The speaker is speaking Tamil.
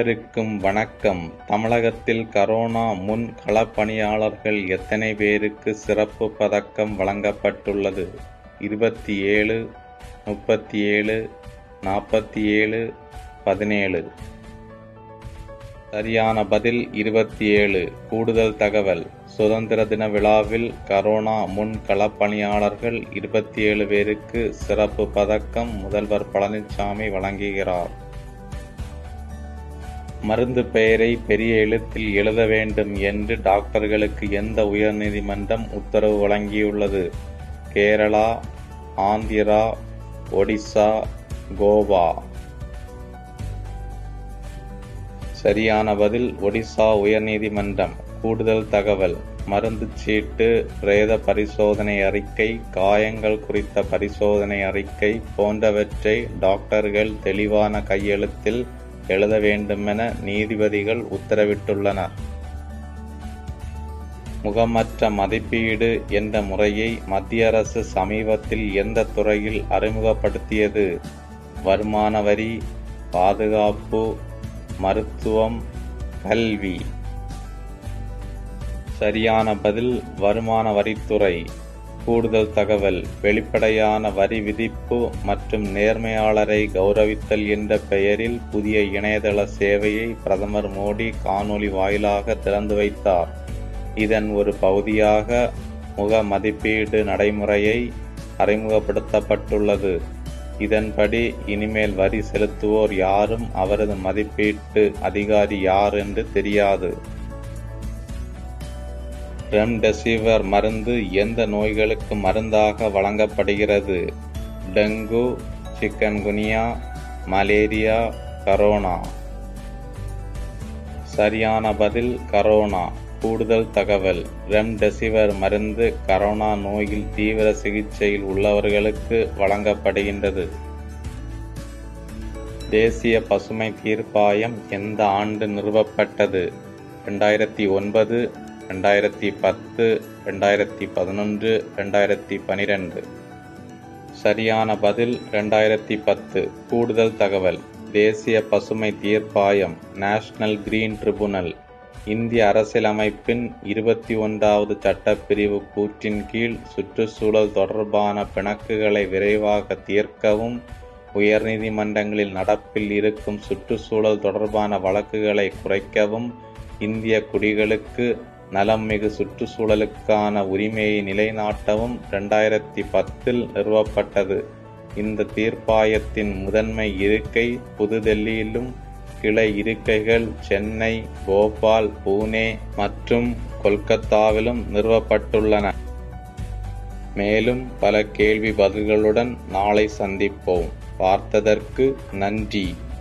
அனைவருக்கும் வணக்கம் தமிழகத்தில் கரோனா முன் களப்பணியாளர்கள் எத்தனை பேருக்கு சிறப்பு பதக்கம் வழங்கப்பட்டுள்ளது இருபத்தி ஏழு முப்பத்தி ஏழு நாற்பத்தி ஏழு பதினேழு சரியான பதில் இருபத்தி ஏழு கூடுதல் தகவல் சுதந்திர தின விழாவில் கரோனா முன் களப்பணியாளர்கள் இருபத்தி ஏழு பேருக்கு சிறப்பு பதக்கம் முதல்வர் பழனிசாமி வழங்குகிறார் மருந்து பெயரை பெரிய எழுத்தில் எழுத வேண்டும் என்று டாக்டர்களுக்கு எந்த உயர்நீதிமன்றம் உத்தரவு வழங்கியுள்ளது கேரளா ஆந்திரா ஒடிசா கோவா சரியான பதில் ஒடிசா உயர்நீதிமன்றம் கூடுதல் தகவல் மருந்து சீட்டு பிரேத பரிசோதனை அறிக்கை காயங்கள் குறித்த பரிசோதனை அறிக்கை போன்றவற்றை டாக்டர்கள் தெளிவான கையெழுத்தில் எழுத வேண்டுமென நீதிபதிகள் உத்தரவிட்டுள்ளனர் முகமற்ற மதிப்பீடு என்ற முறையை மத்திய அரசு சமீபத்தில் எந்த துறையில் அறிமுகப்படுத்தியது வருமான வரி பாதுகாப்பு மருத்துவம் கல்வி சரியான பதில் வருமான வரித்துறை கூடுதல் தகவல் வெளிப்படையான வரி விதிப்பு மற்றும் நேர்மையாளரை கௌரவித்தல் என்ற பெயரில் புதிய இணையதள சேவையை பிரதமர் மோடி காணொலி வாயிலாக திறந்து வைத்தார் இதன் ஒரு பகுதியாக முக மதிப்பீடு நடைமுறையை அறிமுகப்படுத்தப்பட்டுள்ளது இதன்படி இனிமேல் வரி செலுத்துவோர் யாரும் அவரது மதிப்பீட்டு அதிகாரி யார் என்று தெரியாது ரெம்டெசிவிர் மருந்து எந்த நோய்களுக்கு மருந்தாக வழங்கப்படுகிறது டெங்கு சிக்கன்குனியா மலேரியா கரோனா சரியான பதில் கரோனா கூடுதல் தகவல் ரெம்டெசிவிர் மருந்து கரோனா நோயில் தீவிர சிகிச்சையில் உள்ளவர்களுக்கு வழங்கப்படுகின்றது தேசிய பசுமை தீர்ப்பாயம் எந்த ஆண்டு நிறுவப்பட்டது ரெண்டாயிரத்தி ஒன்பது ரெண்டாயிரத்தி பத்து ரெண்டாயிரத்தி பதினொன்று ரெண்டாயிரத்தி பனிரெண்டு சரியான பதில் ரெண்டாயிரத்தி பத்து கூடுதல் தகவல் தேசிய பசுமை தீர்ப்பாயம் நேஷனல் கிரீன் ட்ரிபுனல் இந்திய அரசியலமைப்பின் இருபத்தி ஒன்றாவது சட்டப்பிரிவு கூற்றின் கீழ் சுற்றுச்சூழல் தொடர்பான பிணக்குகளை விரைவாக தீர்க்கவும் உயர்நீதிமன்றங்களில் நடப்பில் இருக்கும் சுற்றுச்சூழல் தொடர்பான வழக்குகளை குறைக்கவும் இந்திய குடிகளுக்கு நலம் மிகு சுற்றுச்சூழலுக்கான உரிமையை நிலைநாட்டவும் ரெண்டாயிரத்தி பத்தில் நிறுவப்பட்டது இந்த தீர்ப்பாயத்தின் முதன்மை இருக்கை புதுடெல்லியிலும் கிளை இருக்கைகள் சென்னை போபால் பூனே மற்றும் கொல்கத்தாவிலும் நிறுவப்பட்டுள்ளன மேலும் பல கேள்வி பதில்களுடன் நாளை சந்திப்போம் பார்த்ததற்கு நன்றி